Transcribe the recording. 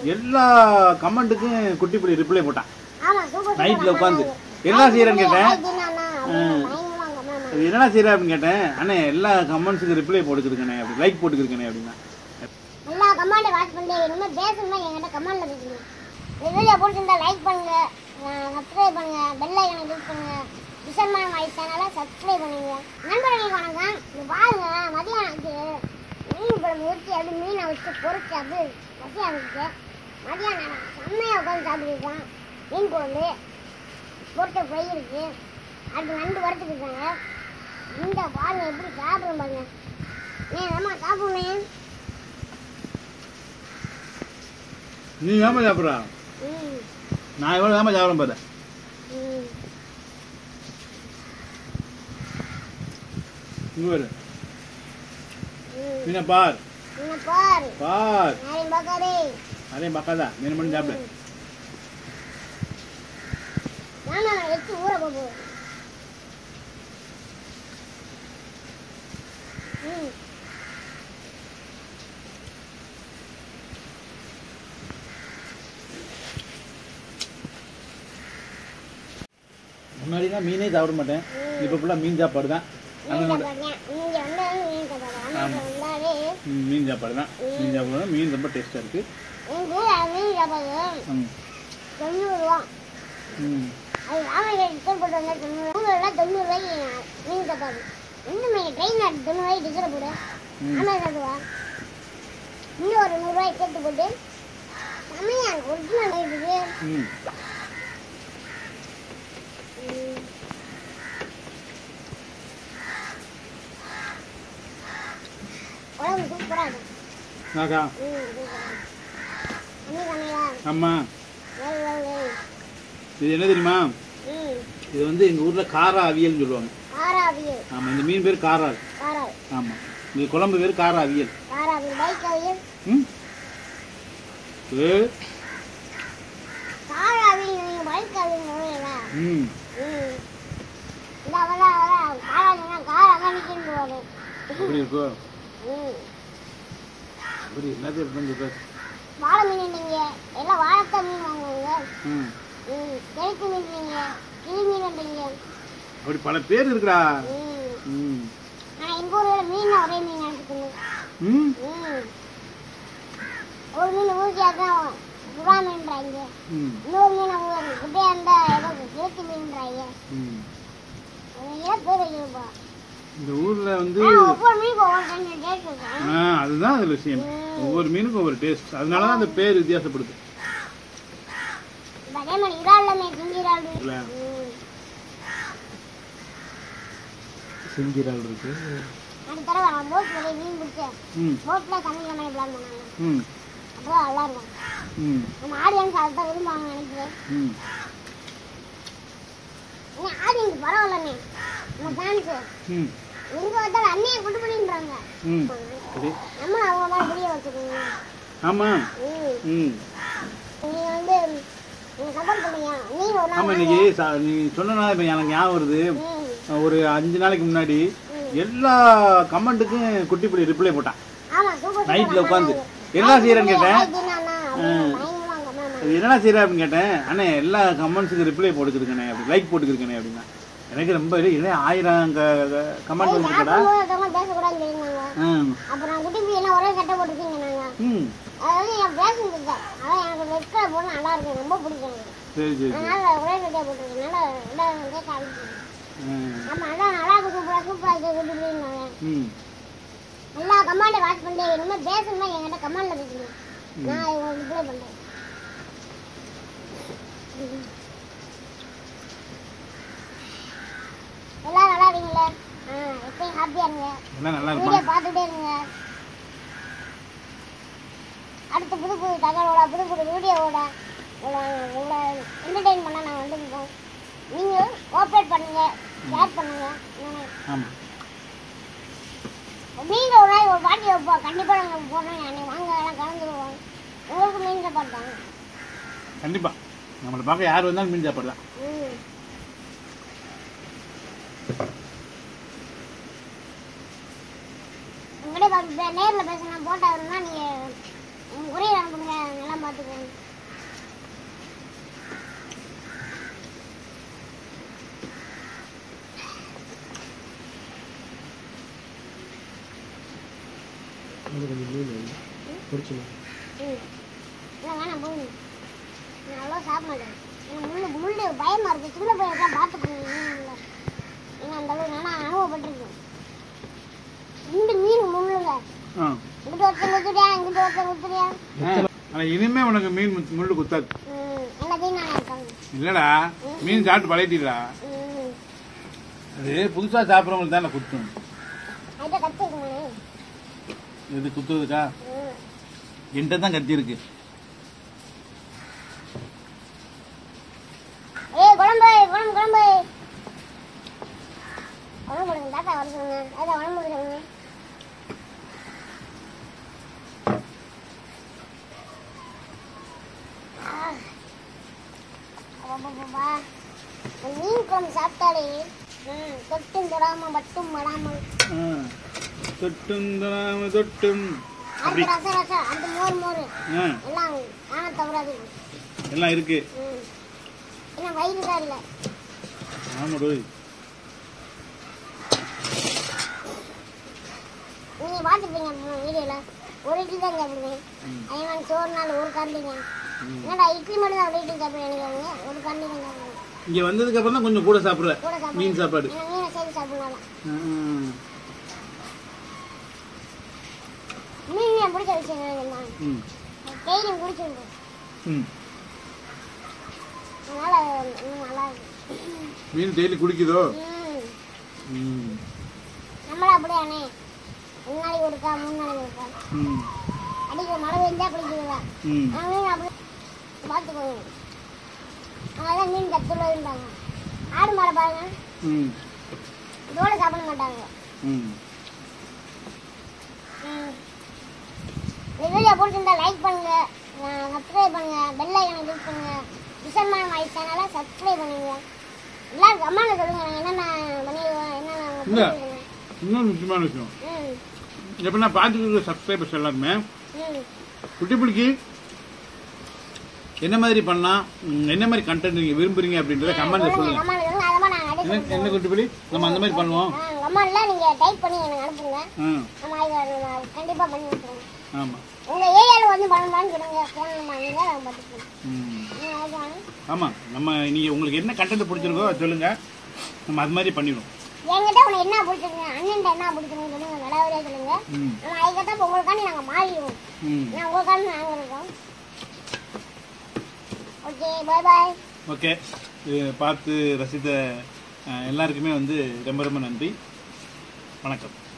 எல்லா கமெண்ட்டுக்கும் குட்டி புள்ளி ரிப்ளை போட்டான் ஆமா சூப்பர் நைட்ல உட்காந்து என்ன செய்யறேன்னு கேட்டேன் அது என்னடா செய்யற அப்படின்னு கேட்டேன் அண்ணே எல்லா கமெண்ட்ஸுக்கு ரிப்ளை போட்டுக்கிருக்கேனே அப்படி லைக் போட்டுக்கிருக்கேனே அப்படின்னா எல்லா கமெண்ட் வாட்ச் பண்ணி இனிமே பேசணும்னா என்கிட்ட கமெண்ட்ல பேசுங்க இந்த வீடியோ பிடிச்சிருந்தா லைக் பண்ணுங்க சப்ஸ்கிரைப் பண்ணுங்க பெல் ஐக்கனை கிளிக் பண்ணுங்க டிசன்மான வாய்ஸ் சேனலை சப்ஸ்கிரைப் பண்ணுங்க நண்பர்களுக்கு வணக்கம் இது பாருங்க மதியம் ஆச்சு மீன் குழம்பு ஊற்றி அப்படி மீனை வச்சு பொறிச்சு அப்படி பசி ஆரம்பிச்சு மதியானம் நான் செம்மையாக உட்காந்து சாப்பிட்டுருக்கேன் மீன் குழம்பு பொரிச்ச ஃப்ரை இருக்கு அடுத்து நண்டு வறுத்துட்டு இருக்காங்க இந்த பாருங்க எப்படி சாப்பிடும் பாருங்க ஏன் அம்மா சாப்பிடுவேன் நீ ஏமா சாப்பிட்றா ம் நான் எவ்வளோ ஏமா சாப்பிட பார்த்தேன் ம் இங்க பாரு ம் மீனை பார் என்ன பாரு பார் யாரையும் பார்க்காதே அதையும் பார்க்காதா மீன் பண்ணி சாப்பிடு நானும் அவனை வச்சு ஊற போகுது ம் முன்னாடி தான் மீனே சாப்பிட மாட்டேன் இப்போ ஃபுல்லாக மீன் சாப்பாடு தான் மீன் அண்ணனோட சாப்பாடு இங்க வந்து மீன் சாப்பாடு அண்ணன் வந்தாலே ம், மீன் சாப்பாடு தான் மீன் சாப்பாடு தான் மீன் ரொம்ப டேஸ்ட்டாக இருக்குது இங்க மீன் சாப்பாடு ம் தொண்ணூறு ரூபா ம் அது ராமகிரி டிக்கெட் போட்டு வந்தா தொண்ணூறு ஊரில் தொண்ணூறு ரூபாய்க்கு மீன் சாப்பாடு இன்னும் நீங்கள் ட்ரெயின் ஆட்டு தொண்ணூறு ரூபாய்க்கு டிக்கெட் போடு ம். ஆமாம் சாப்பிடுவா இன்னும் ஒரு நூறுரூவாய் சேர்த்து போட்டு செம்மையா ஒரிஜினல் இருக்குது ம் உடம்பு சூப்பராக இருக்கும் நாக்கா ம் சூப்பராக அண்ணி கண்ணையா ஆமாம் வேறு வேறு இது என்ன தெரியுமா ம் இது வந்து எங்கள் ஊரில் காரா அவியல்னு சொல்லுவாங்க காராவியல் ஆமாம் இந்த மீன் பேர் காரா காரால் ஆமாம் இந்த குழம்பு பேர் காரா அவியல் காராவியல் பைக் அவியல் ம் ஏ காராவியல் நீங்கள் பைக் அவியல் சொல்லுவீங்களா ம் ம் இந்த வர வர காராவியல்னா கார் அங்கே நிற்கின்னு போவாரு எப்படி இருக்கோ ம் அப்படி என்னது எப்படி சொல்ற வாழை மீன் நீங்கள் எல்லாம் வாழைத்தான் மீன் வாங்குவீங்க ம் ம் கெளுத்தி மீன் நீங்கள் கிளி மீன்ன்றீங்க அப்படி பல பேர் இருக்குடா ம் ம் ஆனால் எங்கள் ஊரில் மீன் ஒரே மீன் நினச்சிக்கணும் ம் ம் ஒரு மீன் ஊசியாக தான் புறா மீன்றாங்க ம் இன்னொரு மீன் ஊ- குட்டையா இருந்தால் ஏதோ கெளுத்தி மீன்றாங்க ம் ஏன் பேர் வைக்கிறப்பா இந்த ஊரில் வந்து ஆனால் ஒவ்வொரு மீனுக்கு ஒவ்வொரு ரெண்டு டேஸ்ட் இருக்கும் ஆ அதுதான் அதில் விஷயம் ஒவ்வொரு மீனுக்கும் ஒவ்வொரு டேஸ்ட் அதனால தான் அந்த பேர் வித்தியாசப்படுது இப்ப அதே மாதிரி இறால்ல மீன் சிங்கி இறால் இருக்கு. இல்ல ம். செஞ்சிரால் இருக்கு அடுத்த தடவை நான் போட் போய் மீன் பிடிச்சேன் ம் போட்டில் சமைக்கிற மாதிரி பிளான் பண்ணாங்க ம் அப்போ நல்லா இருக்கும் ம் நம்ம ஆடியன்ஸ் அதை தான் விரும்புவாங்க நினைக்கிறேன் ம் ஏன்னா ஆடியன்ஸ் பரவாயில்லண்ணே நம்ம ஃபேன்ஸு ம் எங்கே வந்தாலும் அண்ணியை கொண்டு பண்ணின்றாங்க ம் சரி நம்ம அவங்க மாதிரி புரிய வச்சுக்கோங்க ஆமாம் ம் ம் நீங்கள் வந்து நீங்கள் சப்போர்ட் பண்ணீங்க நீங்கள் ஒரு நாள் ஆமாம் இன்னைக்கு சா- நீ சொன்னா இப்போ எனக்கு ஞாபகம் வருது ம் ஒரு அஞ்சு நாளைக்கு முன்னாடி எல்லா கமெண்ட்டுக்கும் குட்டி புள்ளி ரிப்ளை போட்டான் ஆமாம் சூப்பர் நைட்டில் உட்காந்து என்ன செய்யறேன்னு கேட்டேன் அது என்னடா செய்யற அப்படின்னு கேட்டேன் அண்ணே எல்லா கமெண்ட்ஸுக்கு ரிப்ளை போட்டுக்கிருக்கேனே அப்படி லைக் போட்டுக்கிருக்கேனே அப்படின்னா எனக்கு ரொம்ப இது என்ன ஆயிரம் கமெண்ட் வந்துருக்கடா பேசக்கூடாதுன்னு சொல்லியிருந்தாங்க ம் அப்புறம் குட்டி பி எல்லாம் ஒரே சட்டை போட்டுருக்கீங்க நாங்க ம் அதாவது என் பேஷன் இல்லை அதான் எனக்கு ரெட் கலர் போட நல்லா இருக்கு ரொம்ப பிடிக்கும் எனக்கு சரி சரி சரி அதனால ஒரே சட்டையை போட்டுருக்கனால ரெண்டாவது கேட்க ஆரம்பிச்சேன் ம், ஆமா அதான் நல்லா இருக்கு சூப்பரா சூப்பரா இருக்கு குட்டி பின்னாங்க ம் எல்லா கமாண்டை வாட்ச் பண்ணி இனிமே பேசணும்னா என்கிட்ட கமாண்ட்ல பேசுங்க நான் உங்களுக்கு ரிப்ளை பண்றேன் எல்லாரும் நல்லா இருக்கீங்களே ஆ எப்பயும் ஹாப்பியா இருங்க எல்லாம் நல்லா வீடியோ இருப்பான் பார்த்துட்டே இருங்க அடுத்த புது புது தகவலோட புது புது வீடியோவோட உங்களை உங்களை என்டர்டெயின் பண்ண நான் வந்துருக்கோம் நீங்களும் கோஆப்ரேட் பண்ணுங்க ஷேர் பண்ணுங்க என்னென்ன ஆமாம் மீன் ஒரு நாள் ஒரு பாட்டி வைப்போம் கண்டிப்பாக நாங்கள் போடுறோம் அன்னைக்கு வாங்க எல்லாம் கலந்துருவோம் உங்களுக்கு மீன் சாப்பாடு தாங்க கண்டிப்பாக நம்மளை பார்க்க யார் வந்தாலும் மீன் சாப்பாடு தான் ம் உங்கள்கிட்ட நேரில் பேசணும் போட்டோ வேணும்னா நீங்கள் ஒரே அனுப்புங்க நல்லா பார்த்துக்கோங்க ம் இல்லை வேணாம் போங்க நான் அவ்வளோ சாப்பிட மாட்டேன் எனக்கு முள்ளு முள்ளு பயமாக இருக்குது சின்ன பையன் பார்த்துக்கோங்க மீன் ஏன்னா அந்த அளவு நான் அனுபவப்பட்டிருக்கேன் ரெண்டு மீன் முள்ளுங்க ஆ இங்கிட்ட ஒருத்தன் குத்துறியா இங்கிட்ட ஒருத்தன் குத்துறியா ஆனா இனிமே உனக்கு மீன் முத்து- முள்ளு குத்தாது ம் எல்லாத்தையும் நான் இருக்காங்க இல்லடா மீன் சாப்பிட்டு பழகிட்டீங்களா ம் அது புதுசா சாப்பிட்றவங்களுக்கு தானே குத்தும் அதுதான் கற்றுக்குமானே இது குத்துறதுக்கா ம் என்கிட்ட தான் கத்தி இருக்கு ஏய் குழம்பு குழம்பு குழம்பு குழம்பு கொடுங்க தாத்தா வர சொல்லுங்க தாத்தா குழம்பு கொடுங்க மீன் குழம்பு சாப்பிட்டாலே ம், தொட்டும் தொடாம மட்டும் மடாமல் ஆ. தொட்டும் தராம தொட்டும் அப்படி அடுத்து ரசம் ரசம் அடுத்து மோர் மோர் ஆ, எல்லாம் ஆன தவறாது எல்லாம் இருக்கு ம் என்ன வயிறு தான் இல்லை ஆமாடோய் நீங்க பார்த்துப்பீங்க வீடியோல ஒரு இட்லி தான் சாப்பிடுவேன் ம். அதே மாதிரி சோறு நாள் ஒரு கரண்டிங்க என்னடா இட்லி மட்டும் தான் ஒரு இட்லி சாப்பிடுவேன் நினைக்கிறாங்க ஒரு கரண்டி தான் சாப்பிடுவேன் இங்க வந்ததுக்கு அப்புறம் தான் கொஞ்சம் கூட சாப்பிடுற கூட சாப்பிடுவேன் மீன் சாப்பாடு ஏன்னா மீனை சேர்த்து சாப்பிடலாம் ஆ. மீன் எனக்கு பிடிச்ச விஷயம் என்னன்னா ம். டெய்லியும் குடிச்சிருந்தேன் ம். அதனால இன்னும் நல்லா இருக்கு மீன் டெய்லி குடிக்குதோ ம் ம். நம்மளும் அப்படியானே ரெண்டு நாளைக்கு ஒருக்கா மூணு நாளைக்கு ஒருக்கா ம். அடிக்கிற மழை பெஞ்சா குளிக்கிறதா ம். ஆனால் மீன் அப்படி பார்த்துக்கோங்க அதெல்லாம் மீன் கத்துள்ளதுன்றாங்க ஆடு மாடை பாருங்க ம். இதோட சாப்பிட மாட்டாங்க ம். ம். இந்த வீடியோ பிடிச்சிருந்தா லைக் பண்ணுங்க சப்ஸ்கிரைப் பண்ணுங்க பெல் ஐக்கனை கிளிக் பண்ணுங்க டிசன்மான வாய்ஸ் சேனலை சப்ஸ்கிரைப் பண்ணுங்க எல்லாரும் கம்மான சொல்லுங்க நாங்கள் என்னென்ன பண்ணிடுவோம் என்னென்ன இல்ல. பண்ணிடுவோம். இன்னொரு முக்கியமான விஷயம் ம் எப்படின்னா பார்த்துக்கிற சப்ஸ்கிரைபர்ஸ் எல்லாருமே ம் குட்டி புளிக்கு என்ன மாதிரி பண்ணா ம், என்ன மாதிரி கண்டென்ட் நீங்க விரும்புறீங்க அப்படின்றத கமெண்ட்ல சொல்லுங்க கம்மான சொல்லுங்க அதை மாதிரி நாங்கள் என்ன அடிச்சு என்ன குட்டி புலி நம்ம அந்த மாதிரி பண்ணுவோம் கம்மான்ல நீங்கள் டைப் பண்ணி எனக்கு அனுப்புங்க ஆ, நம்ம அதை நான் கண்டிப்பாக பண்ணி கொடுத்துருவோம் ஆமா உங்கள் ஏரியாவில் வந்து பண்ணலாம்னு சொல்லுங்க ஃபோன் பண்ணுங்க நாங்கள் பார்த்துக்குவோம் ம். ம், அதுதான். ஆமா நம்ம நீங்க உங்களுக்கு என்ன கண்டென்ட் பிடிச்சிருக்கோ அதை சொல்லுங்க நம்ம அது மாதிரி பண்ணிடுவோம் என்கிட்ட உனக்கு என்ன பிடிச்சிருக்கு அண்ணன்ட்ட என்ன பிடிச்சிருக்கு சொல்லுங்க விடாவதே சொல்லுங்க ம். நம்ம அதுக்கேற்ற இப்போ உங்களுக்காண்டி நாங்கள் மாறிடுவோம் ம். நான் உங்களுக்காண்டி நாங்கள் இருக்கோம் ஓகே பாய் பாய் ஓகே இது பார்த்து ரசித்த அஹ், எல்லாருக்குமே வந்து ரொம்ப ரொம்ப நன்றி வணக்கம்